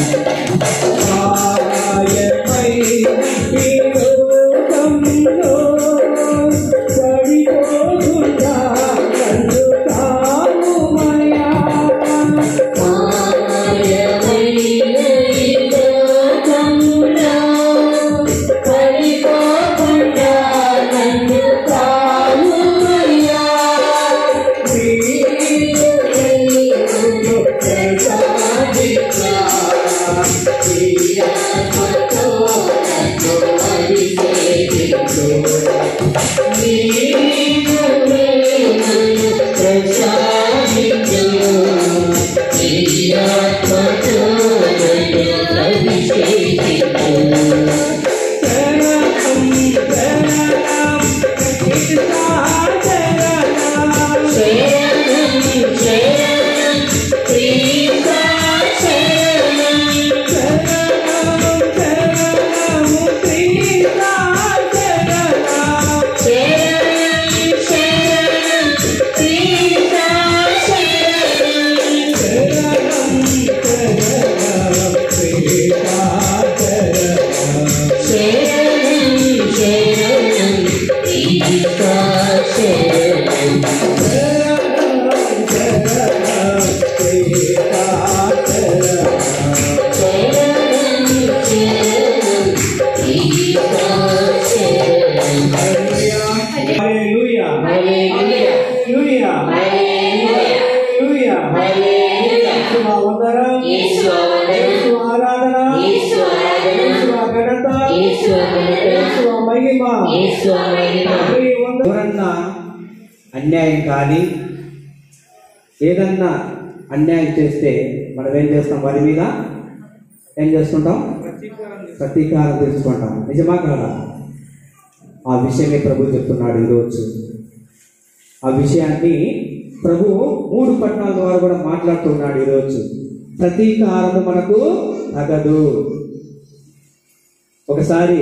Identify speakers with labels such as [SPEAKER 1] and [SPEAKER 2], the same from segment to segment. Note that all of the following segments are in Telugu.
[SPEAKER 1] మాయపై విరోధంలో పడిపోకుండా కన్ను కావుమయా Hallelujah. Hallelujah. Hallelujah. యేసు మా వందనం. యేసు ఆరాధన. యేసు ఆ ఘనత. యేసు ఆ మహిమ. ఈ వంద- ఎవరన్నా అన్యాయం కానీ ఏదన్నా అన్యాయం చేస్తే మనం ఏం చేస్తాం వారి మీద ఏం చేస్తుంటాం ప్రతీకారం తెలుసుకుంటాం నిజమా కాదా ఆ విషయమే ప్రభు చెప్తున్నాడు ఈరోజు ఆ విషయాన్ని ప్రభు మూడు పట్టణాల ద్వారా కూడా మాట్లాడుతున్నాడు ఈరోజు ప్రతీకారము మనకు తగదు ఒకసారి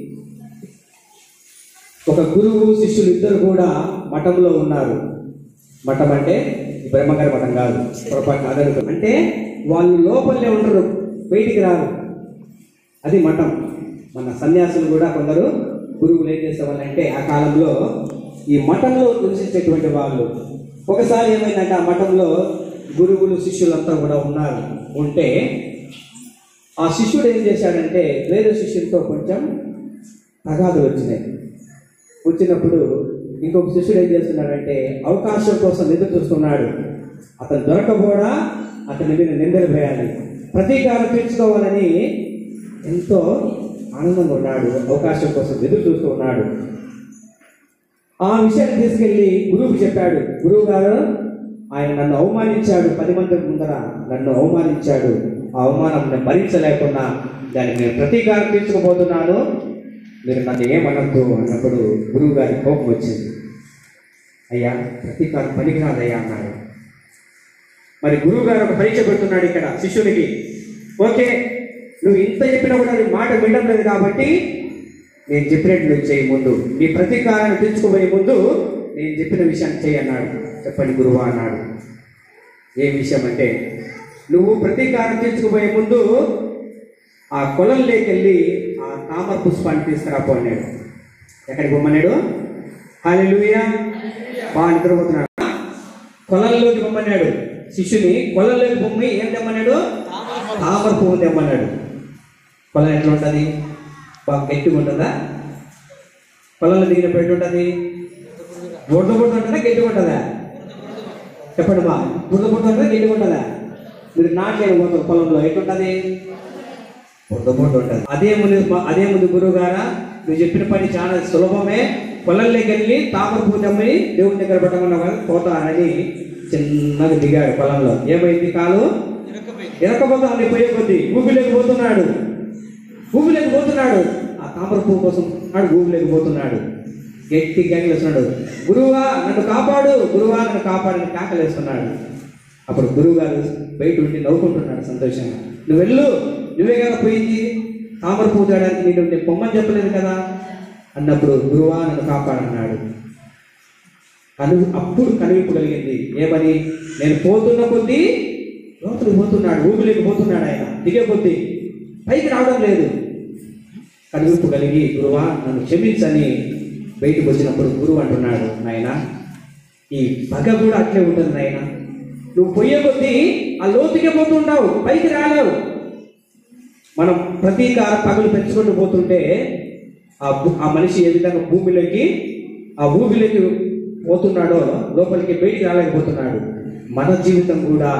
[SPEAKER 1] ఒక గురువు శిష్యులు ఇద్దరు కూడా మఠంలో ఉన్నారు మఠం అంటే బ్రహ్మగారి మఠం కాదు పొరపాటు అదనుకో అంటే వాళ్ళు లోపలనే ఉంటారు బయటికి రారు అది మఠం మన సన్యాసులు కూడా కొందరు గురువులు ఏం చేసేవాళ్ళంటే ఆ కాలంలో ఈ మఠంలో నివసించేటువంటి వాళ్ళు ఒకసారి ఏమైందంటే ఆ మఠంలో గురువులు శిష్యులంతా కూడా ఉన్నారు ఉంటే ఆ శిష్యుడు ఏం చేశాడంటే వేరే శిష్యుడితో కొంచెం తగాదులు వచ్చినాయి వచ్చినప్పుడు ఇంకొక శిష్యుడు ఏం చేస్తున్నాడంటే అవకాశం కోసం ఎదురు చూస్తున్నాడు అతను దొరకపోవడా అతని మీద నిందలు వేయాలి ప్రతీకారం తీర్చుకోవాలని ఎంతో ఆనందంగా ఉన్నాడు అవకాశం కోసం ఎదురు చూస్తూ ఉన్నాడు ఆ విషయాన్ని తీసుకెళ్లి గురువుకు చెప్పాడు గురువు గారు ఆయన నన్ను అవమానించాడు పది మంది ముందర నన్ను అవమానించాడు ఆ అవమానం నేను భరించలేకున్నా దానికి నేను ప్రతీకారం తీర్చుకోబోతున్నాను మీరు నన్ను ఏమనద్దు అన్నప్పుడు గురువు గారి కోపం వచ్చింది అయ్యా ప్రతీకారం పనికిరాదయ్యా అన్నాడు మరి గురువు గారు ఒక పరీక్ష పెడుతున్నాడు ఇక్కడ శిష్యునికి ఓకే నువ్వు ఇంత చెప్పినా కూడా నీ మాట వినడం లేదు కాబట్టి నేను చెప్పినట్టు నువ్వు చేయి ముందు నీ ప్రతీకారాన్ని తెచ్చుకోబోయే ముందు నేను చెప్పిన విషయాన్ని చేయి అన్నాడు చెప్పండి గురువా అన్నాడు ఏ విషయం అంటే నువ్వు ప్రతీకారం తెచ్చుకోబోయే ముందు ఆ కొలంలోకి వెళ్ళి ఆ తామర పుష్పాన్ని తీసుకురాపో అన్నాడు ఎక్కడికి పొమ్మన్నాడు హాలెలూయా బాగా నిద్రపోతున్నాడు కొలంలోకి పొమ్మన్నాడు శిష్యుని కొలంలోకి పొమ్మి ఏం తెమ్మన్నాడు తామర పువ్వు తెమ్మన్నాడు పొలం ఎట్లా ఉంటుంది బాగా గట్టిగా ఉంటుందా పొలంలో దిగినప్పుడు ఎట్లా ఉంటుంది బుడ్డ బుడ్డ ఉంటుందా గట్టిగా ఉంటుందా చెప్పండి బా బుడ్డ బుడ్డ ఉంటుందా గట్టిగా ఉంటుందా మీరు నాట్లేదు పోతారు పొలంలో ఎట్లుంటుంది బుడ్డ బుడ్డ ఉంటుంది అదే ముందు అదే ముందు గురువు గారా నువ్వు చెప్పిన పని చాలా సులభమే పొలంలోకి వెళ్ళి తామర పువ్వు తెమ్మని దేవుని దగ్గర పెట్టమన్న పోతానని చిన్నగా దిగాడు పొలంలో ఏమైంది కాలు ఎరకపోతా అని పోయే కొద్ది ఊపిలోకి పోతున్నాడు ఊపిలోకి పోతున్నాడు ఆ తామర పువ్వు కోసం నాడు ఊపిలోకి పోతున్నాడు గట్టి కేకలేస్తున్నాడు గురువుగా నన్ను కాపాడు గురువా నన్ను కాపాడని కేకలేస్తున్నాడు అప్పుడు గురువు గారు బయట ఉండి నవ్వుకుంటున్నాడు సంతోషంగా నువ్వు వెళ్ళు నువ్వే కదా పోయింది తామర పువ్వు తేడానికి నేను నేను పొమ్మని చెప్పలేదు కదా అన్నప్పుడు గురువా నన్ను కాపాడన్నాడు కను అప్పుడు కనువిప్పు కలిగింది ఏమని నేను పోతున్న కొద్దీ లోపలికి పోతున్నాడు ఊపిలోకి పోతున్నాడు ఆయన దిగే కొద్దీ పైకి రావడం లేదు కనువిప్పు కలిగి గురువా నన్ను క్షమించని బయటకు వచ్చినప్పుడు గురువు అంటున్నాడు నాయన ఈ పగ కూడా అట్లే ఉంటుంది నాయన నువ్వు పోయే కొద్దీ ఆ లోతుకే పోతుంటావు పైకి రాలేవు మనం ప్రతీకార పగలు పెంచుకుంటూ పోతుంటే ఆ భూ- ఆ మనిషి ఏ విధంగా భూమిలోకి ఆ ఊబిలోకి పోతున్నాడో లోపలికి బయటికి రాలేకపోతున్నాడు మన జీవితం కూడా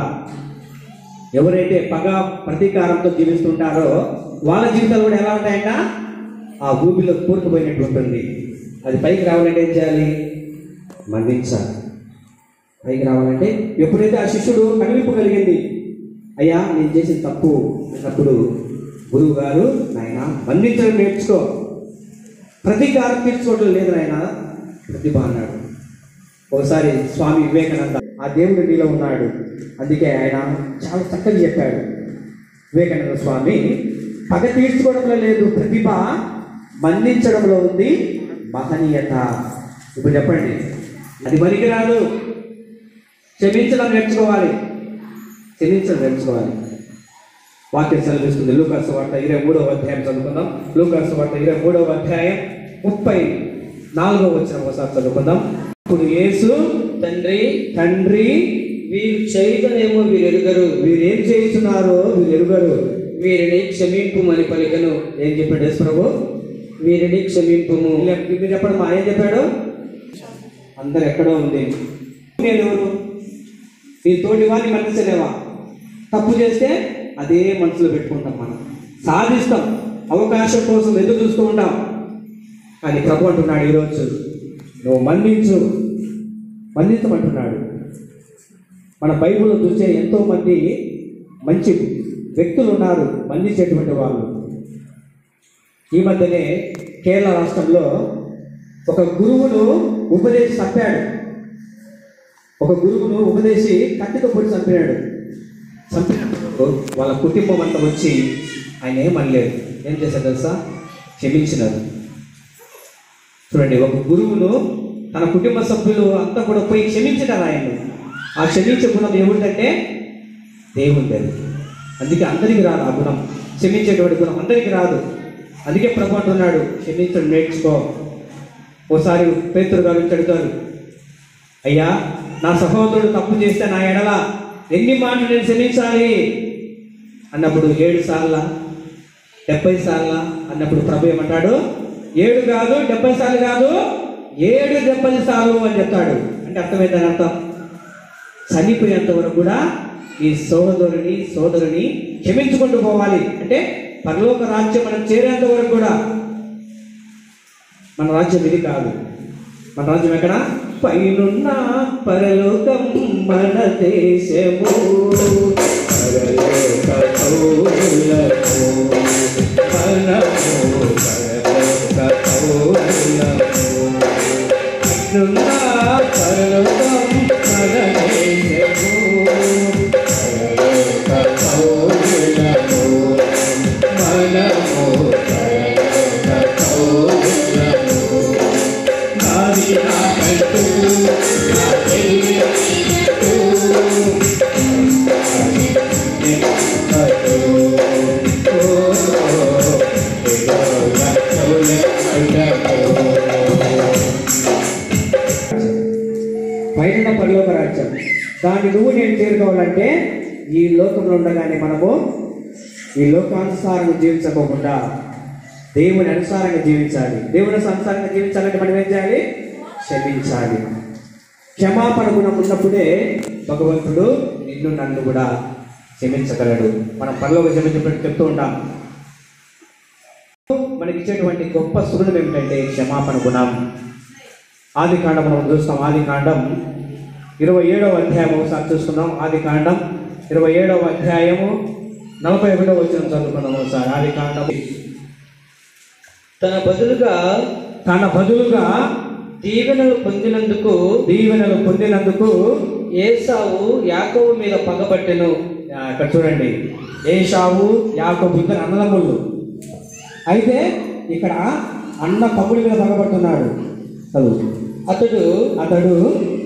[SPEAKER 1] ఎవరైతే పగ ప్రతీకారంతో జీవిస్తుంటారో వాళ్ళ జీవితాలు కూడా ఎలా ఉంటాయంట ఆ ఊబిలో కూరుకుపోయినట్టు ఉంటుంది అది పైకి రావాలంటే ఏం చేయాలి మన్నించాలి పైకి రావాలంటే ఎప్పుడైతే ఆ శిష్యుడు కనివిప్పు కలిగింది అయ్యా నేను చేసిన తప్పు అన్నప్పుడు గురువు గారు నాయన మన్నించడం నేర్చుకో ప్రతీకారం తీర్చుకోవడం లేదు నాయన ప్రతిభ అన్నాడు ఒకసారి స్వామి వివేకానంద ఆ దేవుడు నీలో ఉన్నాడు అందుకే ఆయన చాలా చక్కగా చెప్పాడు వివేకానంద స్వామి పగ తీర్చుకోవడంలో లేదు ప్రతిభ మన్నించడంలో ఉంది మహనీయత ఇప్పుడు చెప్పండి అది పనికి రాదు క్షమించడం నేర్చుకోవాలి క్షమించడం నేర్చుకోవాలి వాక్యం సెలవిస్తుంది లూకాసు వార్త ఇరవై మూడవ అధ్యాయం చదువుకుందాం లూకాసు వార్త ఇరవై మూడవ అధ్యాయం ముప్పై నాలుగవ వచ్చిన ఒకసారి చదువుకుందాం ఇప్పుడు యేసు
[SPEAKER 2] తండ్రి
[SPEAKER 1] తండ్రి
[SPEAKER 2] వీరు చేయుటనేమో వీరు ఎరుగరు
[SPEAKER 1] వీరు ఏం చేస్తున్నారో వీరు ఎరుగరు
[SPEAKER 2] వీరిని క్షమింపుమని పలికను
[SPEAKER 1] ఏం చెప్పాడు యేసు ప్రభు
[SPEAKER 2] వీరిని క్షమింపుము
[SPEAKER 1] వీళ్ళ- వీళ్ళు చెప్పడం మా ఏం చెప్పాడు అందరు ఎక్కడో ఉంది నేను ఎవరు నీ తోటి వారిని మన్నించలేవా తప్పు చేస్తే అదే మనసులో పెట్టుకుంటాం మనం సాధిస్తాం అవకాశం కోసం ఎదురు చూస్తూ ఉంటాం కానీ ప్రభు అంటున్నాడు ఈరోజు నువ్వు మన్నించు మన్నించమంటున్నాడు మన బైబిల్లో చూసే ఎంతో మంది మంచి వ్యక్తులు ఉన్నారు మన్నించేటువంటి వాళ్ళు ఈ మధ్యనే కేరళ రాష్ట్రంలో ఒక గురువును ఉపదేశి చంపాడు ఒక గురువును ఉపదేశి కత్తితో పొడి చంపినాడు చంపినప్పుడు వాళ్ళ కుటుంబం అంతా వచ్చి ఆయన ఏమనలేదు ఏం చేశారు తెలుసా క్షమించినారు చూడండి ఒక గురువును తన కుటుంబ సభ్యులు అంతా కూడా పోయి క్షమించినారు ఆయన్ని ఆ క్షమించే గుణం ఏముందంటే దేవుంది అది అందుకే అందరికీ రాదు ఆ గుణం క్షమించేటువంటి గుణం అందరికీ రాదు అందుకే ప్రభు అంటున్నాడు క్షమించడం నేర్చుకో ఓసారి పేతురు గారు చెడుతారు అయ్యా నా సహోదరుడు తప్పు చేస్తే నా ఎడల ఎన్ని మాటలు నేను క్షమించాలి అన్నప్పుడు ఏడు సార్ల డెబ్బై సార్ల అన్నప్పుడు ప్రభు ఏమంటాడు ఏడు కాదు డెబ్బై సార్లు కాదు ఏడు డెబ్బై సార్లు అని చెప్తాడు అంటే అర్థమైందని అర్థం చనిపోయేంత వరకు కూడా ఈ సోదరుని సోదరుని క్షమించుకుంటూ పోవాలి అంటే పరలోక రాజ్యం మనం చేరేంత వరకు కూడా మన రాజ్యం ఇది కాదు మన రాజ్యం ఎక్కడ పైనున్న పరలోకం మన దేశము పరలోక పౌరులకు మనము పరలోక పౌరులకు. పైనున్న పరలోకం మన దేశము పరలోక పౌరులకు మనము పరలోక పౌరులకు. నాది నాకంటూ నా తెలియదు. పైన పరలోక రాజ్యం దాన్ని నువ్వు నేను చేరుకోవాలంటే ఈ లోకంలో ఉండగానే మనము ఈ లోకానుసారంగా జీవించకోకుండా దేవుని అనుసారంగా జీవించాలి దేవుని అనుసారంగా జీవించాలంటే మనం ఏం చేయాలి క్షమించాలి క్షమాపణ గుణం ఉన్నప్పుడే భగవంతుడు నిన్ను నన్ను కూడా క్షమించగలడు మనం పరలోక క్షమించినట్టు చెప్తూ ఉంటాం మనకి ఇచ్చేటువంటి గొప్ప సుగుణం ఏమిటంటే క్షమాపణ గుణం ఆది కాండం మనం చూస్తాం ఆది కాండం ఇరవై ఏడవ అధ్యాయం ఒకసారి చూసుకుందాం ఆది కాండం ఇరవై ఏడవ అధ్యాయము నలభై ఒకటో వచ్చిన చదువుకుందాం ఒకసారి ఆది కాండం
[SPEAKER 2] తన బదులుగా
[SPEAKER 1] తన బదులుగా
[SPEAKER 2] దీవెనలు పొందినందుకు
[SPEAKER 1] దీవెనలు పొందినందుకు
[SPEAKER 2] ఏసావు యాకోబు మీద పగబట్టెను
[SPEAKER 1] ఆ, ఇక్కడ చూడండి ఏషావు యాకోబు ఇద్దరు అన్నదమ్ముళ్ళు అయితే ఇక్కడ అన్న తమ్ముడి మీద పగబడుతున్నాడు చదువు
[SPEAKER 2] అతడు
[SPEAKER 1] అతడు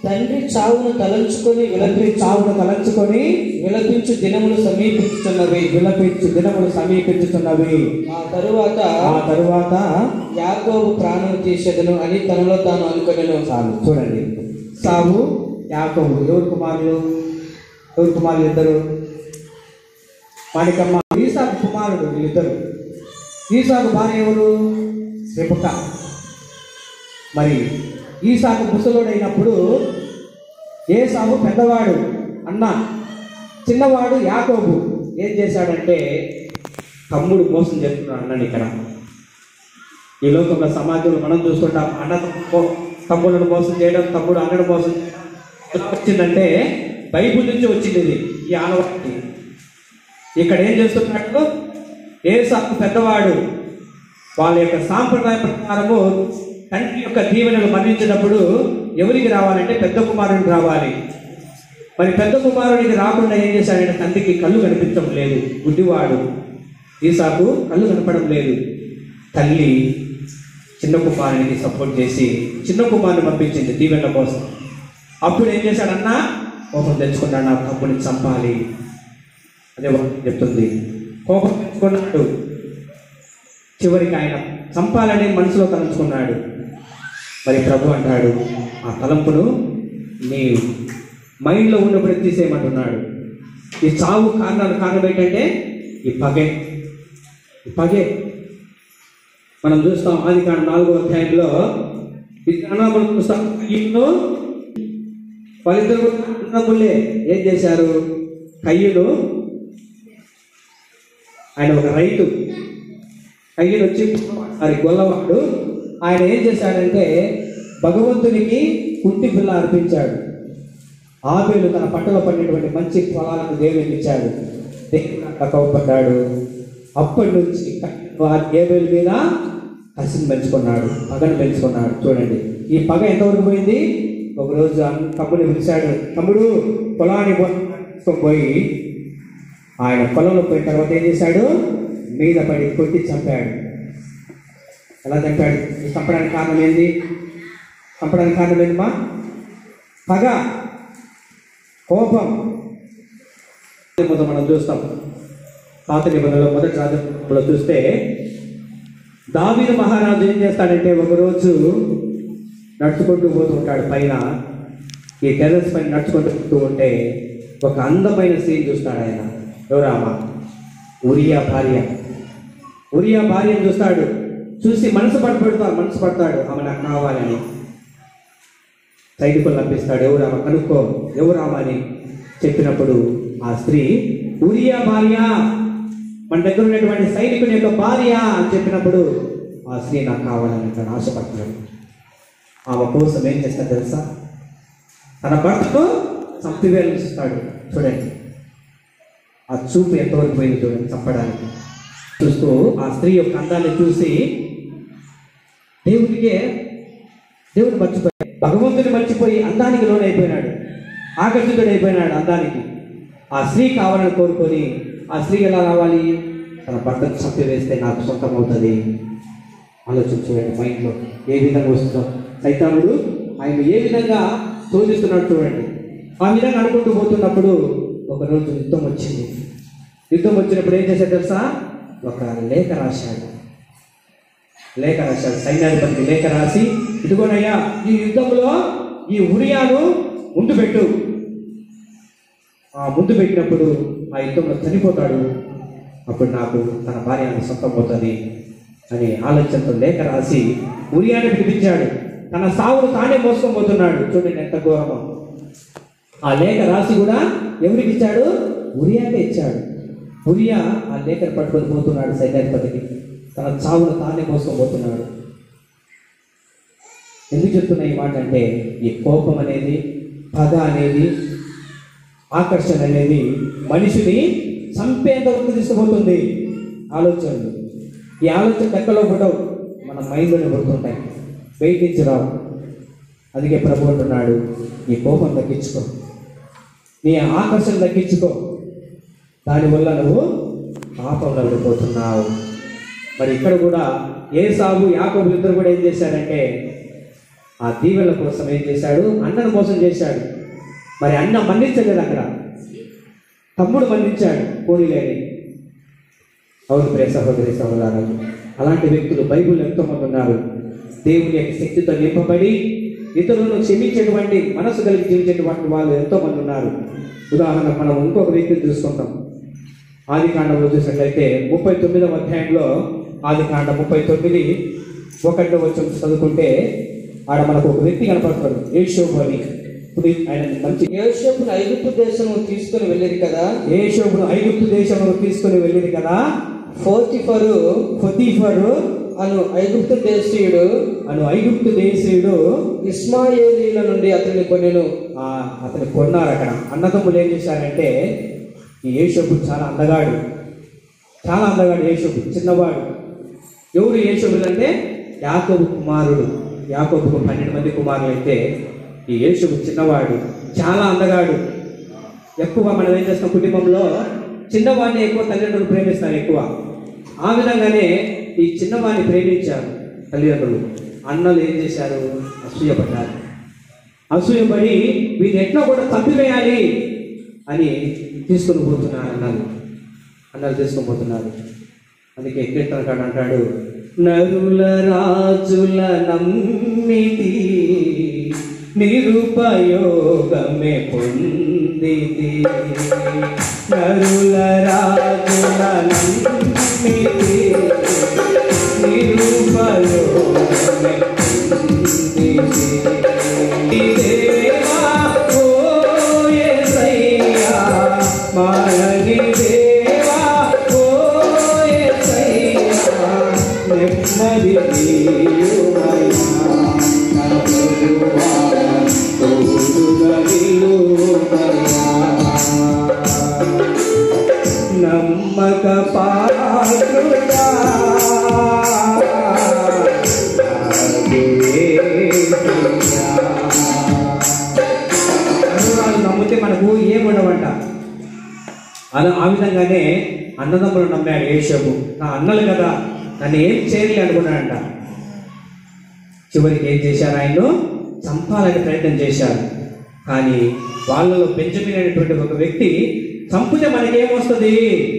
[SPEAKER 2] తండ్రి చావును తలంచుకొని
[SPEAKER 1] తండ్రి
[SPEAKER 2] విలపి
[SPEAKER 1] చావును తలంచుకొని
[SPEAKER 2] విలపించు దినములు సమీపించుతున్నవి
[SPEAKER 1] విలపించు దినములు సమీపించుతున్నవి
[SPEAKER 2] ఆ తరువాత
[SPEAKER 1] ఆ తరువాత
[SPEAKER 2] యాకోబు ప్రాణం తీసేదను అని తనలో తాను అనుకొనెను
[SPEAKER 1] చాలు చూడండి సావు యాకోబు ఎవరు కుమారులు ఎవరు కుమారులు ఇద్దరు మాణికమ్మ ఈసాకు కుమారుడు వీళ్ళిద్దరు ఈసాకు భార్య ఎవరు రిపక మరి ఈసాకు ముసలుడైనప్పుడు ఏసాకు పెద్దవాడు అన్న చిన్నవాడు యాకోబు ఏం చేశాడంటే తమ్ముడు మోసం చేస్తున్నాడు అన్నని ఇక్కడ ఈ లోకంలో సమాజంలో మనం చూస్తుంటాం అన్న తమ్ము- తమ్ములను మోసం చేయడం తమ్ముడు అన్నను మోసం చేయడం ఎలా వచ్చిందంటే బైబుల్ నుంచి వచ్చింది ఇది ఈ ఆనవాటి ఇక్కడ ఏం చేస్తున్నాడు ఏసాకు పెద్దవాడు వాళ్ళ యొక్క సాంప్రదాయ ప్రకారము తండ్రి యొక్క దీవెనలు మరణించినప్పుడు ఎవరికి రావాలంటే పెద్ద కుమారుడికి రావాలి మరి పెద్ద కుమారుడికి రాకుండా ఏం చేశాడంటే తండ్రికి కళ్ళు కనిపించడం లేదు గుడ్డివాడు ఈసాకు కళ్ళు కనపడం లేదు తల్లి చిన్న కుమారునికి సపోర్ట్ చేసి చిన్న కుమారుని పంపించింది దీవెనల కోసం అప్పుడు ఏం చేశాడన్నా కోపం తెచ్చుకున్నాడు నా తమ్ముని చంపాలి అదే వాక్యం చెప్తుంది కోపం తెచ్చుకున్నాడు చివరికి ఆయన చంపాలని మనసులో తలంచుకున్నాడు మరి ప్రభు అంటాడు ఆ తలంపును నీ మైండ్లో ఉన్నప్పుడు తీసేయమంటున్నాడు ఈ చావు కారణాలు కారణం ఏంటంటే ఈ పగే ఈ పగే మనం చూస్తాం ఆది కాండ నాలుగో అధ్యాయంలో ఈ అన్నదమ్ములు చూస్తాం కయ్యూను వాళ్ళిద్దరు కూడా అన్నదమ్ములే ఏం చేశారు కయ్యూను ఆయన ఒక రైతు కయ్యూను వచ్చి మరి గొల్లవాడు ఆయన ఏం చేశాడంటే భగవంతునికి కుంటి పిల్ల అర్పించాడు ఆబేలు తన పంటలో పడినటువంటి మంచి పొలాలను దేవునికి ఇచ్చాడు దేవుడు అట్లా కోపడ్డాడు అప్పటి నుంచి ఆ ఏబేలు మీద కసిని పెంచుకున్నాడు పగను పెంచుకున్నాడు చూడండి ఈ పగ ఎంతవరకు పోయింది ఒకరోజు అన్న తమ్ముడిని పిలిచాడు తమ్ముడు పొలాన్ని పో- పోయి ఆయన పొలంలో పోయిన తర్వాత ఏం చేశాడు మీద పడి కొట్టి చంపాడు ఎలా చంపాడు ఈ చంపడానికి కారణం ఏంది చంపడానికి కారణం ఏంది మా పగ కోపం నిబంధన మనం చూస్తాం పాత నిబంధనలో మొదటి రాజ్యంలో చూస్తే దావీదు మహారాజు ఏం చేస్తాడంటే ఒకరోజు నడుచుకుంటూ పోతూ ఉంటాడు పైన ఈ టెర్రస్ పైన నడుచుకుంటూ పోతూ ఉంటే ఒక అందమైన సీన్ చూస్తాడు ఆయన ఎవరామా ఉరియా భార్య ఉరియా భార్యను చూస్తాడు చూసి మనసు పడిపెడతాడు మనసు పడతాడు ఆమె నాకు కావాలని సైనికులు పంపిస్తాడు ఎవరు ఆమె కనుక్కో ఎవరు ఆమె అని చెప్పినప్పుడు ఆ స్త్రీ ఉరియా భార్య మన దగ్గర ఉన్నటువంటి సైనికుని యొక్క భార్య అని చెప్పినప్పుడు ఆ స్త్రీ నాకు కావాలని తను ఆశపడుతున్నాడు ఆమె కోసం ఏం చేస్తాడు తెలుసా తన భర్తకు చంపివేలుస్తాడు చూడండి ఆ చూపు ఎంతవరకు పోయింది చూడండి చంపడానికి చూస్తూ ఆ స్త్రీ యొక్క అందాన్ని చూసి దేవుడికే దేవుడు మర్చిపోయి భగవంతుని మర్చిపోయి అందానికి లోనైపోయినాడు ఆకర్షితుడైపోయినాడు అందానికి ఆ స్త్రీ కావాలని కోరుకొని ఆ స్త్రీ ఎలా రావాలి తన భర్తకు చంపి వేస్తే నాకు సొంతం అవుతుంది ఆలోచించండి మైండ్లో ఏ విధంగా వస్తుందో సైతానుడు ఆయన ఏ విధంగా శోధిస్తున్నాడు చూడండి ఆ విధంగా అనుకుంటూ పోతున్నప్పుడు ఒకరోజు యుద్ధం వచ్చింది యుద్ధం వచ్చినప్పుడు ఏం చేశాడు తెలుసా ఒక లేఖ రాశాడు లేఖ రాశాడు సైన్యాధిపతికి లేఖ రాసి ఇదిగోనయ్యా ఈ యుద్ధంలో ఈ ఉరియాను ముందు పెట్టు ఆ ముందు పెట్టినప్పుడు ఆ యుద్ధంలో చనిపోతాడు అప్పుడు నాకు తన భార్య నాకు సొంతం అవుతుంది అనే ఆలోచనతో లేఖ రాసి ఉరియాని పిలిపించాడు తన సావును తానే మోసుకోబోతున్నాడు చూడండి ఎంత ఘోరమో ఆ లేఖ రాసి కూడా ఎవరికి ఇచ్చాడు ఉరియాకే ఇచ్చాడు ఉరియా ఆ లేఖను పట్టుకొని పోతున్నాడు సైన్యాధిపతికి తన చావును తానే మోసుకోబోతున్నాడు ఎందుకు చెప్తున్నా ఈ మాట అంటే ఈ కోపం అనేది పగ అనేది ఆకర్షణ అనేది మనిషిని చంపేంత వరకు తీసుకుపోతుంది ఆలోచనలు ఈ ఆలోచన ఎక్కడో పడవు మన మైండ్లోనే పడుతుంటాయి బయట నుంచి రావు అందుకే ప్రభు అంటున్నాడు ఈ కోపం తగ్గించుకో నీ ఆకర్షణ తగ్గించుకో దానివల్ల నువ్వు పాపంలో వెళ్ళిపోతున్నావు మరి ఇక్కడ కూడా ఏ సాగు యాకోబు ఇద్దరు కూడా ఏం చేశారంటే ఆ దీవెనల కోసం ఏం చేశాడు అన్నను మోసం చేశాడు మరి అన్న మన్నించలేదు అక్కడ తమ్ముడు మన్నించాడు పోనీలేని అవును ప్రియ సహోదరి సహోదరు అలాంటి వ్యక్తులు బైబుల్ ఎంతో మంది ఉన్నారు దేవుని యొక్క శక్తితో నింపబడి ఇతరులను క్షమించేటువంటి మనసు కలిగి జీవించేటువంటి వాళ్ళు ఎంతో మంది ఉన్నారు ఉదాహరణకు మనం ఇంకొక వ్యక్తిని చూసుకుంటాం ఆది కాండంలో చూసినట్లయితే ముప్పై తొమ్మిదవ అధ్యాయంలో ఆది కాండ ముప్పై తొమ్మిది ఒకటిలో వచ్చి చదువుకుంటే ఆడ మనకు ఒక వ్యక్తి కనపడతాడు ఏషోబు అని ఇప్పుడు ఆయన మంచి
[SPEAKER 2] యోసేపును ఐగుప్తు దేశము తీసుకుని వెళ్ళేది కదా
[SPEAKER 1] ఏషోబును ఐగుప్తు దేశంలో తీసుకుని వెళ్ళింది కదా
[SPEAKER 2] ఫోర్తిఫరు
[SPEAKER 1] ఫతీఫరు
[SPEAKER 2] అను ఐగుప్తు దేశీయుడు
[SPEAKER 1] అను ఐగుప్తు దేశీయుడు
[SPEAKER 2] ఇస్మాయేలీల నుండి అతన్ని కొనెను
[SPEAKER 1] ఆ, అతను కొన్నారు అక్కడ అన్నదమ్ములు ఏం చేశారంటే ఈ యేషోబు చాలా అందగాడు చాలా అందగాడు యేషోబు చిన్నవాడు ఎవరు యేషోబులు అంటే యాకోబు కుమారుడు యాకోబుకు పన్నెండు మంది కుమారులు అయితే ఈ యేషోబు చిన్నవాడు చాలా అందగాడు ఎక్కువ మనం ఏం చేస్తాం కుటుంబంలో చిన్నవాడిని ఎక్కువ తల్లిదండ్రులు ప్రేమిస్తారు ఎక్కువ ఆ విధంగానే ఈ చిన్నవాడిని ప్రేమించారు తల్లిదండ్రులు అన్నలు ఏం చేశారు అసూయపడ్డారు అసూయపడి వీరిని ఎట్లా కూడా చంపివేయాలి అని తీసుకుని పోతున్నారు అన్నలు అన్నలు తీసుకుని పోతున్నారు అందుకే కీర్తనకాడు అంటాడు నరుల రాజుల నమ్మితి నిరుపయోగమే పొందితి నరుల రాజుల నమ్మితి నిరుపయోగమే పొందితి దేవా ఓ యేసయ్యా మారని దేవా ఓ యేసయ్యా నెమ్మది నీయుమయ్యా నా ప్రభువా తోడుగా నిలువయ్యా నమ్మక పాత్రుడా అనురాలు నమ్మితే మనకు ఏముండవంట అలా ఆ విధంగానే అన్నదమ్ములు నమ్మాడు యేషోబు నా అన్నలు కదా నన్ను ఏం చేయలే అనుకున్నాడంట చివరికి ఏం చేశారు ఆయన్ను చంపాలని ప్రయత్నం చేశారు కానీ వాళ్ళలో బెంజమిన్ అనేటువంటి ఒక వ్యక్తి చంపితే మనకేమొస్తుంది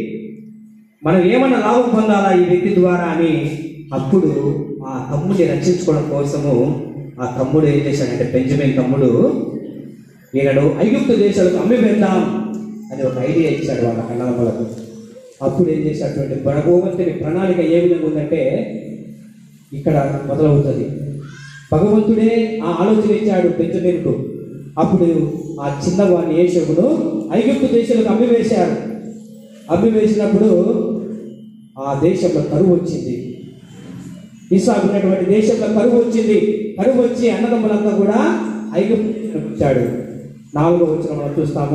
[SPEAKER 1] మనం ఏమన్నా లాభం పొందాలా ఈ వ్యక్తి ద్వారా అని అప్పుడు ఆ తమ్ముడిని రక్షించుకోవడం కోసము ఆ తమ్ముడు ఏం చేశాడంటే బెంజమిన్ తమ్ముడు ఈనాడు ఐగుప్తు దేశాలకు అమ్మి వెళ్దాం అని ఒక ఐడియా ఇచ్చాడు వాళ్ళ కన్నదమ్మలకు అప్పుడు ఏం చేసినటువంటి భగవంతుని ప్రణాళిక ఏ విధంగా ఉందంటే ఇక్కడ మొదలవుతుంది భగవంతుడే ఆ ఆలోచన ఇచ్చాడు బెంజమిన్కు అప్పుడు ఆ చిన్నవాడిని యేషకును ఐగుప్తు దేశాలకు అమ్మివేశారు అమ్మివేసినప్పుడు ఆ దేశంలో కరువు వచ్చింది ఇసాకు ఉన్నటువంటి దేశంలో కరువు వచ్చింది కరువు వచ్చి అన్నదమ్ములంతా కూడా ఐగుప్తు వచ్చాడు నాలుగో వచ్చిన మనం చూస్తాము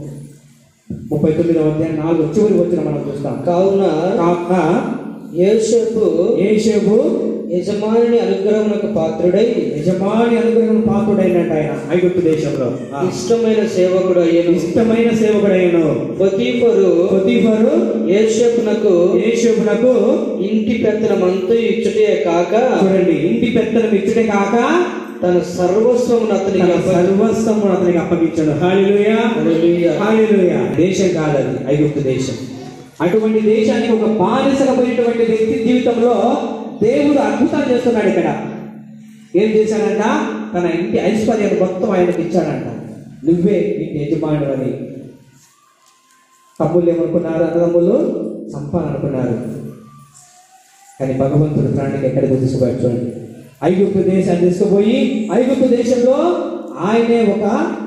[SPEAKER 1] ముప్పై తొమ్మిదవ అధ్యాయం నాలుగు చివరి వచ్చిన మనం చూస్తాం
[SPEAKER 2] కావున
[SPEAKER 1] కాక
[SPEAKER 2] యోసేపు
[SPEAKER 1] ఏషేబు
[SPEAKER 2] యజమాని అనుగ్రహమునకు పాత్రుడై
[SPEAKER 1] యజమాని అనుగ్రహం పాత్రుడైనట్టు ఆయన ఐగుప్తు దేశంలో ఆ,
[SPEAKER 2] ఇష్టమైన సేవకుడు అయ్యను
[SPEAKER 1] ఇష్టమైన సేవకుడైన
[SPEAKER 2] పొతీఫరు
[SPEAKER 1] పొతీఫరు
[SPEAKER 2] యోసేపునకు
[SPEAKER 1] యేషోబునకు
[SPEAKER 2] ఇంటి పెత్తనమంతు ఇచ్చుటే కాక
[SPEAKER 1] చూడండి ఇంటి పెత్తనం ఇచ్చుడే కాక
[SPEAKER 2] తన సర్వస్వమును అతనికి
[SPEAKER 1] తన
[SPEAKER 2] అప్ప-
[SPEAKER 1] సర్వస్వము అతనికి అప్పగించాడు హాలిలుయా
[SPEAKER 2] హల్లెలూయా.
[SPEAKER 1] హాలిలుయా దేశం కాదది ఐగుప్తు దేశం అటువంటి దేశానికి ఒక బానిసగా పోయినటువంటి వ్యక్తి జీవితంలో దేవుడు అద్భుతాలు చేస్తున్నాడు ఇక్కడ ఏం చేశాడంట తన ఇంటి ఐశ్వర్యాన్ని మొత్తం ఆయనకి ఇచ్చాడంట నువ్వే ఇంటి యజమానుడు అని తమ్ముళ్ళు ఏమనుకున్నారు అన్నదమ్ములు సంపాలనుకున్నారు కానీ భగవంతుడు ప్రాణికి ఎక్కడికి తీసుకుపోయాడు చూడండి ఐగుప్తు దేశాన్ని తీసుకుపోయి ఐగుప్తు దేశంలో ఆయనే ఒక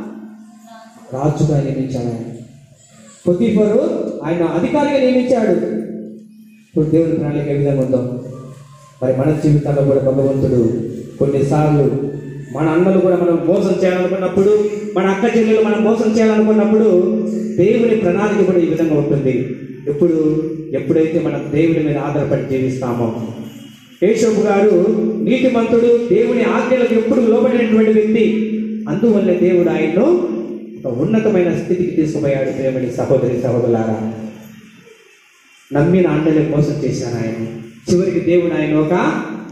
[SPEAKER 1] రాజుగా నియమించాడు ఆయన పొతీఫరు ఆయన అధికారిగా నియమించాడు ఇప్పుడు దేవుని ప్రణాళిక ఏ విధంగా ఉందో మరి మన జీవితాల్లో కూడా భగవంతుడు కొన్నిసార్లు మన అన్నలు కూడా మనం మోసం చేయాలనుకున్నప్పుడు మన అక్క చెల్లెలు మనం మోసం చేయాలనుకున్నప్పుడు దేవుని ప్రణాళిక కూడా ఈ విధంగా ఉంటుంది ఎప్పుడు ఎప్పుడైతే మనం దేవుని మీద ఆధారపడి జీవిస్తామో యేషోబు గారు నీతిమంతుడు దేవుని ఆజ్ఞలకు ఎప్పుడు లోబడినటువంటి వ్యక్తి అందువల్ల దేవుడు ఆయన్ను ఒక ఉన్నతమైన స్థితికి తీసుకుపోయాడు ప్రేమని సహోదరి సహోదరులారా నమ్మిన అన్నలే మోసం చేశాను ఆయన చివరికి దేవుడు ఆయన ఒక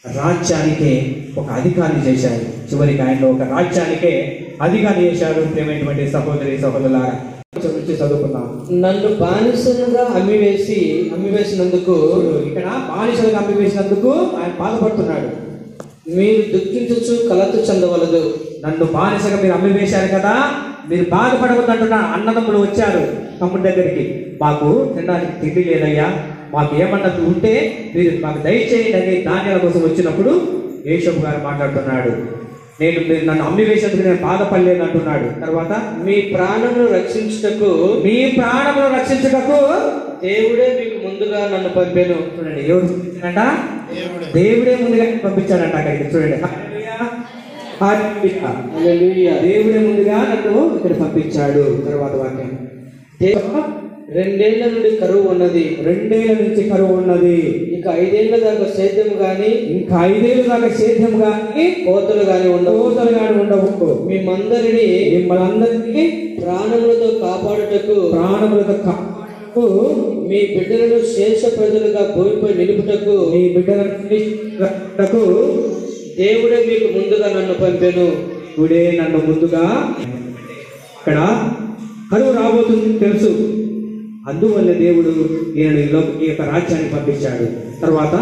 [SPEAKER 1] రాజ్యానికే ఒక అధికారిని చేశారు చివరికి ఆయన ఒక రాజ్యానికే అధికారి చేశారు ప్రేమైనటువంటి సహోదరి సహోదరులారా నుంచి చదువుకుందాం
[SPEAKER 2] నన్ను బానిసలుగా అమ్మివేసి అమ్మివేసినందుకు
[SPEAKER 1] ఇప్పుడు ఇక్కడ బానిసలుగా అమ్మివేసినందుకు ఆయన బాధపడుతున్నాడు
[SPEAKER 2] మీరు దుఃఖించుచు కలత చెందవలదు
[SPEAKER 1] నన్ను బానిసగా మీరు అమ్మివేశారు కదా మీరు బాధపడవద్దంటున్న అన్నదమ్ములు వచ్చారు తమ్ముడి దగ్గరికి మాకు తినడానికి తిండి లేదయ్యా మాకు ఏమన్నది ఉంటే మీరు మాకు దయచేయండి అని ధాన్యాల కోసం వచ్చినప్పుడు యేషపు గారు మాట్లాడుతున్నాడు నేను మీరు నన్ను అమ్మివేసేందుకు నేను బాధపడలేదు అంటున్నాడు తర్వాత
[SPEAKER 2] మీ ప్రాణమును రక్షించుటకు
[SPEAKER 1] మీ ప్రాణమును రక్షించుటకు
[SPEAKER 2] దేవుడే మీకు ముందుగా నన్ను పంపెను
[SPEAKER 1] చూడండి ఎవరు పంపించాడంట దేవుడే ముందుగా పంపించాడంట అక్కడికి చూడండి హల్లెలూయా. హల్లెలూయా.
[SPEAKER 2] హల్లెలూయా.
[SPEAKER 1] దేవుడే ముందుగా నన్ను ఇక్కడ పంపించాడు తర్వాత వాక్యం
[SPEAKER 2] దేవ- రెండేళ్ల నుండి కరువు ఉన్నది
[SPEAKER 1] రెండేళ్ల నుంచి కరువు ఉన్నది
[SPEAKER 2] ఇక ఐదేళ్ల దాకా సేద్యం గాని
[SPEAKER 1] ఇంకా ఐదేళ్ళు దాకా సేద్యం కానీ
[SPEAKER 2] కోతలు గాని ఉండవు
[SPEAKER 1] కోతలు కానీ ఉండవు
[SPEAKER 2] మేమందరినీ
[SPEAKER 1] మిమ్మల్ని అందరినీ
[SPEAKER 2] ప్రాణములతో కాపాడుటకు
[SPEAKER 1] ప్రాణములతో కాపాడుటకు
[SPEAKER 2] మీ బిడ్డలను శేష ప్రజలుగా భూమిపై నిలుపుటకు
[SPEAKER 1] మీ బిడ్డలకు
[SPEAKER 2] దేవుడే మీకు ముందుగా నన్ను పంపెను
[SPEAKER 1] ఇప్పుడే నన్ను ముందుగా ఇక్కడ కరువు రాబోతుంది తెలుసు అందువల్ల దేవుడు ఈయన ఈ లోక- ఈ యొక్క రాజ్యాన్ని పంపించాడు తర్వాత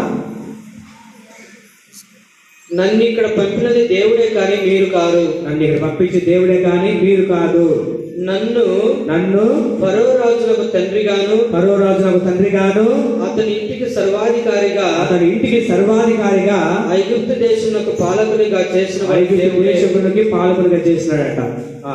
[SPEAKER 2] నన్ను ఇక్కడ పంపినది దేవుడే కానీ మీరు కారు
[SPEAKER 1] నన్ను ఇక్కడ పంపించి దేవుడే కానీ మీరు కాదు
[SPEAKER 2] నన్ను
[SPEAKER 1] నన్ను
[SPEAKER 2] పరో రాజులకు తండ్రిగాను
[SPEAKER 1] పరో రాజులకు తండ్రి గాను
[SPEAKER 2] అతని ఇంటికి సర్వాధికారిగా
[SPEAKER 1] అతని ఇంటికి సర్వాధికారిగా
[SPEAKER 2] ఐగుప్తు దేశమునకు పాలకునిగా చేసిన వాడు
[SPEAKER 1] ఐగుప్తు
[SPEAKER 2] దేవుడే
[SPEAKER 1] దేశకునికి పాలకులుగా చేసినాడట ఆ,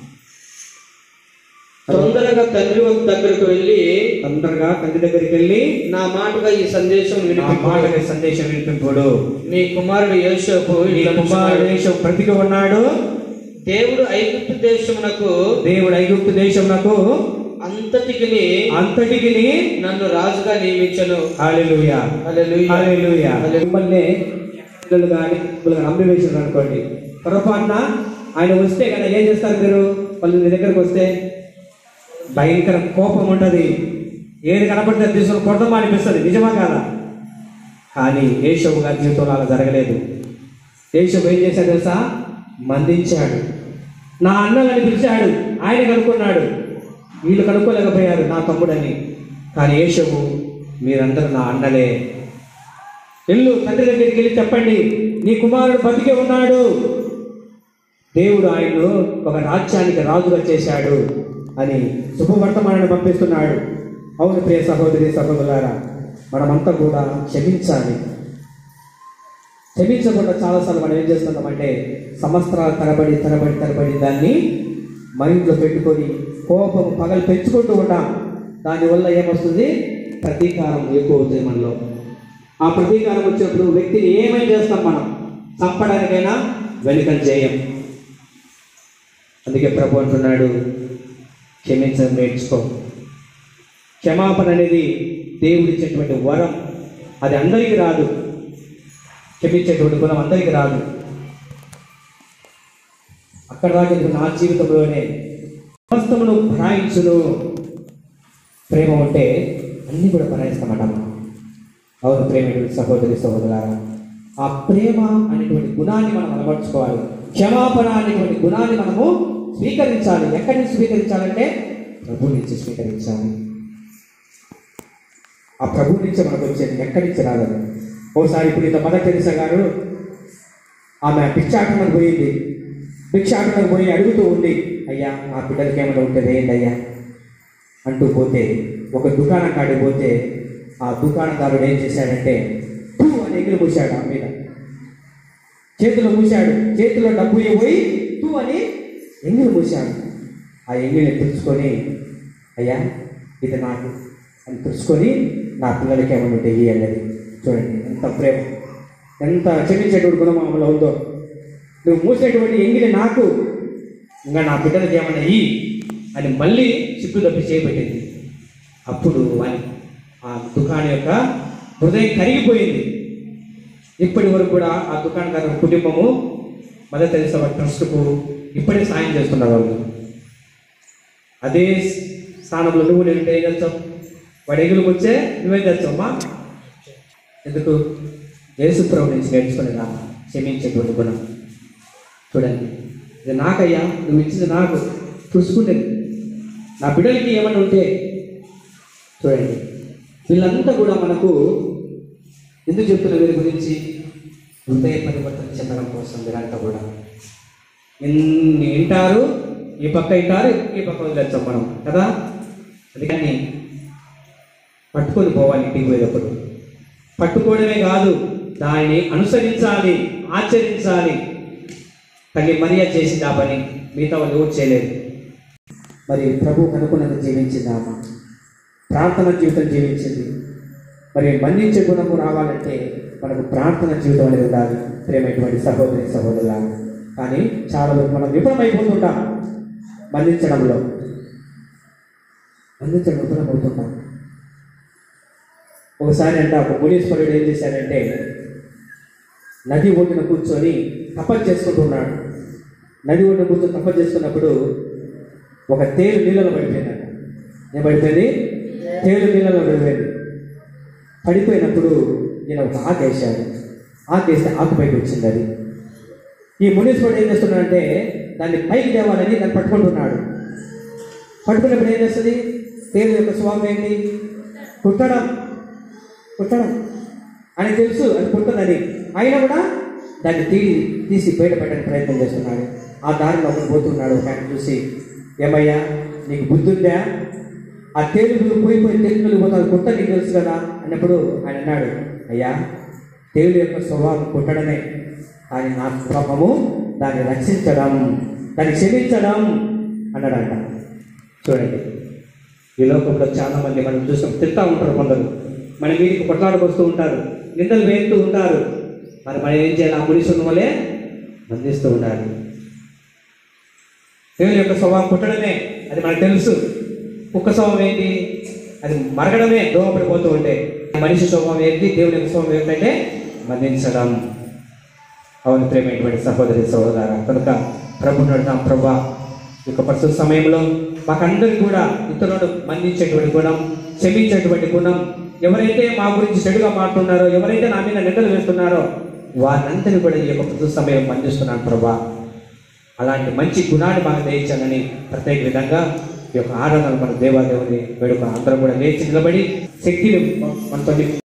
[SPEAKER 2] తొందరగా తండ్రి వంతు దగ్గరకు వెళ్ళి
[SPEAKER 1] తొందరగా తండ్రి దగ్గరికి వెళ్ళి
[SPEAKER 2] నా మాటగా ఈ సందేశం
[SPEAKER 1] నా
[SPEAKER 2] వినిపింపు
[SPEAKER 1] మాటకి సందేశం వినిపింపుడు
[SPEAKER 2] మీ కుమారుడు యేషోపు
[SPEAKER 1] నీ
[SPEAKER 2] ఇట్లా
[SPEAKER 1] కుమారుడు
[SPEAKER 2] చెప్తున్నాడు.
[SPEAKER 1] దేశం బ్రతికి ఉన్నాడు
[SPEAKER 2] దేవుడు ఐగుప్తు దేశమునకు
[SPEAKER 1] దేవుడు ఐగుప్తు దేశంలో
[SPEAKER 2] అంతటికిని
[SPEAKER 1] అంతటికి
[SPEAKER 2] నన్ను రాజుగా నియమించను
[SPEAKER 1] హల్లెలూయా
[SPEAKER 2] హల్లెలూయా.
[SPEAKER 1] హల్లెలూయా
[SPEAKER 2] హల్లెలూయా.
[SPEAKER 1] మిమ్మల్ని పిల్లలు కానీ మిమ్మల్ని నమ్మివేసారు అనుకోండి పొరపాటున ఆయన వస్తే కదా ఏం చేస్తారు మీరు వాళ్ళు మీ దగ్గరకు వస్తే భయంకర కోపం ఉంటుంది ఏది కనపడితే అది తీసుకొని కొడదామా అనిపిస్తుంది నిజమా కాదా కానీ యేషవు గారి జీవితంలో అలా జరగలేదు యేషవు ఏం చేశాడు తెలుసా మందించాడు నా అన్నలని పిలిచాడు ఆయన కనుక్కున్నాడు వీళ్ళు కనుక్కోలేకపోయారు నా తమ్ముడని కానీ యేషవు మీరందరూ నా అన్నలే వెళ్ళు తండ్రి దగ్గరికి వెళ్ళి చెప్పండి నీ కుమారుడు బతికే ఉన్నాడు దేవుడు ఆయన్ను ఒక రాజ్యానికి రాజుగా చేశాడు అని శుభవర్తమానాన్ని పంపిస్తున్నాడు అవును ప్రియ సహోదరి సహోదరులారా మనమంతా కూడా క్షమించాలి క్షమించకుండా చాలాసార్లు మనం ఏం చేస్తున్నామంటే సంవత్సరాల తరబడి తరబడి తరబడి దాన్ని మైండ్లో పెట్టుకొని కోపం పగలు పెంచుకుంటూ ఉంటాం దానివల్ల ఏమొస్తుంది ప్రతీకారం ఎక్కువ అవుతుంది మనలో ఆ ప్రతీకారం వచ్చినప్పుడు వ్యక్తిని ఏమేం చేస్తాం మనం చంపడానికైనా వెనుకలు చేయం అందుకే ప్రభు అంటున్నాడు క్షమించడం నేర్చుకో క్షమాపణ అనేది దేవుడిచ్చేటువంటి వరం అది అందరికీ రాదు క్షమించేటువంటి గుణం అందరికీ రాదు అక్కడ దాకా ఇది నా జీవితంలోనే సమస్తమును భరాయించును ప్రేమ ఉంటే అన్నీ కూడా భరాయిస్తామట అవును ప్రేమ సహోదరి సహోదరులారా ఆ ప్రేమ అనేటువంటి గుణాన్ని మనం అలవర్చుకోవాలి క్షమాపణ అనేటువంటి గుణాన్ని మనము స్వీకరించాలి ఎక్కడి నుంచి స్వీకరించాలంటే ప్రభు నుంచి స్వీకరించాలి ఆ ప్రభు నుంచి మనకు వచ్చేది ఎక్కడి నుంచి రాదు ఓసారి ఇప్పుడు ఇంత మదర్ తెరిసా గారు ఆమె భిక్షాటనకు పోయింది భిక్షాటనకు పోయి అడుగుతూ ఉంది అయ్యా నా బిడ్డలకి ఏమైనా ఉంటుంది ఏంటి అయ్యా అంటూ పోతే ఒక దుకాణం కాడికి పోతే ఆ దుకాణదారుడు ఏం చేశాడంటే "ఫు" అని ఎగిరి మూసాడు ఆ మీద చేతిలో మూసాడు చేతిలో డబ్బు ఇవ్వబోయి తూ అని ఎంగిలి మూసాడు ఆ ఎంగిలిని తెచ్చుకొని అయ్యా ఇది నాకు అని తెచ్చుకొని నా పిల్లలకి ఏమైనా ఉంటే ఇయ్యండి అది చూడండి ఎంత ప్రేమ ఎంత క్షమించేటువంటి గుణం ఆమెలో ఉందో నువ్వు మూసేటువంటి ఎంగిలి నాకు ఇంకా నా బిడ్డలకి ఏమన్నా ఇయ్యి అని మళ్ళీ చిప్పు తప్పి చేయబెట్టింది అప్పుడు అని ఆ దుకాణం యొక్క హృదయం కరిగిపోయింది ఇప్పటి వరకు కూడా ఆ దుకాణదారు కుటుంబము మదర్ తెరిసా ట్రస్ట్కు ఇప్పుడే సాయం చేస్తున్నారు వాళ్ళు అదే స్థానంలో నువ్వు నేను ఏం చేస్తావు వాడు ఎగులకు వచ్చే నువ్వేం చేస్తావమ్మా ఎందుకు యేసుప్రభు నుంచి నేర్చుకునేదా క్షమించేటువంటి గుణం చూడండి ఇది నాకయ్యా నువ్వు ఇచ్చింది నాకు చూసుకుంటుంది నా బిడ్డలకి ఏమన్నా ఉంటే చూడండి వీళ్ళంతా కూడా మనకు ఎందుకు చెప్తున్న వీరి గురించి హృదయ పరివర్తన చెందడం కోసం వీరంతా కూడా ఎన్ని వింటారు ఈ పక్క వింటారు ఈ పక్క వదిలేస్తాం మనం కదా అందుకని పట్టుకొని పోవాలి ఇంటికి పోయేటప్పుడు పట్టుకోవడమే కాదు దానిని అనుసరించాలి ఆచరించాలి తల్లి మరియా చేసింది ఆ పని మిగతా వాళ్ళు ఎవరు చేయలేదు మరి ప్రభు కనుకున్నది జీవించింది ఆమె ప్రార్థన జీవితం జీవించింది మరి మన్నించే గుణము రావాలంటే మనకు ప్రార్థన జీవితం అనేది ఉండాలి ప్రేమైనటువంటి సహోదరి సహోదరుల కానీ చాలా వరకు మనం విఫలమైపోతుంటాం మన్నించడంలో మన్నించడం విఫలమవుతుంటాం ఒకసారి అంట ఒక మునీశ్వరుడు ఏం చేశాడంటే నది ఒడ్డున కూర్చొని తపస్సు చేసుకుంటున్నాడు నది ఒడ్డున కూర్చొని తపస్సు చేసుకున్నప్పుడు ఒక తేలు నీళ్ళలో పడిపోయిందంట ఏం పడిపోయింది తేలు నీళ్ళలో పడిపోయింది పడిపోయినప్పుడు ఈయన ఒక ఆకు వేశాడు ఆకు వేస్తే ఆకు పైకి వచ్చింది అది ఈ మునీశ్వరుడు ఏం చేస్తున్నాడంటే దాన్ని పైకి తేవాలని దాన్ని పట్టుకుంటున్నాడు పట్టుకున్నప్పుడు ఏం చేస్తుంది తేలు యొక్క స్వామి ఏంటి కుట్టడం కుట్టడం అని తెలుసు అది కుట్టదని అయినా కూడా దాన్ని తీ తీసి బయటపెట్టడానికి ప్రయత్నం చేస్తున్నాడు ఆ దారిలో ఒకడు పోతున్నాడు ఒక ఆయన చూసి ఏమయ్యా నీకు బుద్ధి ఉందా ఆ తేలుగులు పోయిపోయి తేలుగులు పోతారు కుట్ట నీకు తెలుసు కదా అన్నప్పుడు ఆయన అన్నాడు అయ్యా తేలు యొక్క స్వభావం కుట్టడమే కానీ నా స్వభావము దాన్ని రక్షించడం దాన్ని క్షమించడం అన్నాడంట చూడండి ఈ లోకంలో చాలా మంది మనం చూసాం తింటా ఉంటారు కొందరు మన వీడికి కొట్లాడుకొస్తూ ఉంటారు నిందలు వేస్తూ ఉంటారు మరి మనం ఏం చేయాలి ఆ పురుషుని వలె బంధిస్తూ ఉండాలి దేవుని యొక్క స్వభావం పుట్టడమే అది మనకు తెలుసు కుక్క స్వభావం ఏంటి అది మరగడమే దోమపడిపోతూ ఉంటే మనిషి స్వభావం ఏంటి దేవుని యొక్క స్వభావం ఏంటంటే బంధించడం అవును ప్రేమైనటువంటి సహోదరి సహోదర కనుక ప్రభు నడుతాం ప్రభా ఈ యొక్క ప్రస్తుత సమయంలో మాకందరికి కూడా ఇతరులను మన్నించేటువంటి గుణం క్షమించేటువంటి గుణం ఎవరైతే మా గురించి చెడుగా మాట్లాడుతున్నారో ఎవరైతే నా మీద నిందలు వేస్తున్నారో వారినందరినీ కూడా ఈ యొక్క ప్రస్తుత సమయం మన్నిస్తున్నాను ప్రభా అలాంటి మంచి గుణాన్ని మాకు దయించాలని ప్రత్యేక విధంగా ఈ యొక్క ఆరాధన మన దేవాదేవుని వేడుక అందరం కూడా లేచి నిలబడి శక్తిని మనతో